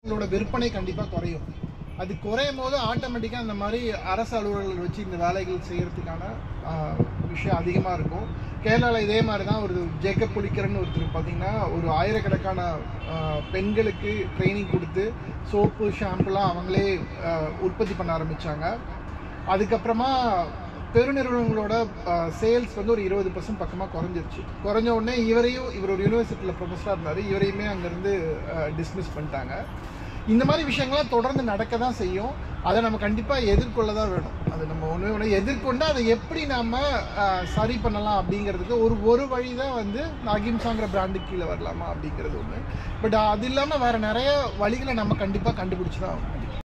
உங்களோட விற்பனை கண்டிப்பாக குறையும் அது குறையும் போது ஆட்டோமேட்டிக்காக இந்த மாதிரி அரசு அலுவலர்கள் வச்சு இந்த வேலைகள் செய்யறதுக்கான ஆஹ், விஷயம் அதிகமாக இருக்கும் கேரளாவில் இதே மாதிரி தான் ஒரு ஜேக்கப் புலிக்கரன் ஒருத்தர் பார்த்தீங்கன்னா ஒரு ஆயிரக்கணக்கான ஆஹ், பெண்களுக்கு ட்ரைனிங் கொடுத்து சோப்பு ஷாம்புலாம் அவங்களே ஆஹ், உற்பத்தி பண்ண ஆரம்பித்தாங்க அதுக்கப்புறமா பெருநிறுவனங்களோட சேல்ஸ் வந்து ஒரு இருபது பர்சன்ட் பக்கமாக குறைஞ்சிருச்சு குறைஞ்ச உடனே இவரையும் இவர் ஒரு யூனிவர்சிட்டியில் ப்ரொஃபஸராக இருந்தார் இவரையுமே அங்கேருந்து டிஸ்மிஸ் பண்ணிட்டாங்க இந்த மாதிரி விஷயங்கள்லாம் தொடர்ந்து நடக்க தான் செய்யும் அதை நம்ம கண்டிப்பாக எதிர்கொள்ள தான் வேணும் அது நம்ம ஒன்று ஒன்று எதிர்கொண்டு அதை எப்படி நம்ம அஹ், சரி பண்ணலாம் அப்படிங்கிறதுக்கு ஒரு ஒரு வழி தான் வந்து இந்த அகிம்சாங்கிற பிராண்டுக்கு கீழே வரலாமா அப்படிங்கிறது ஒன்று பட் அது இல்லாமல் வேறு நிறைய வழிகளை நம்ம கண்டிப்பாக கண்டுபிடிச்சி தான் ஆகணும்.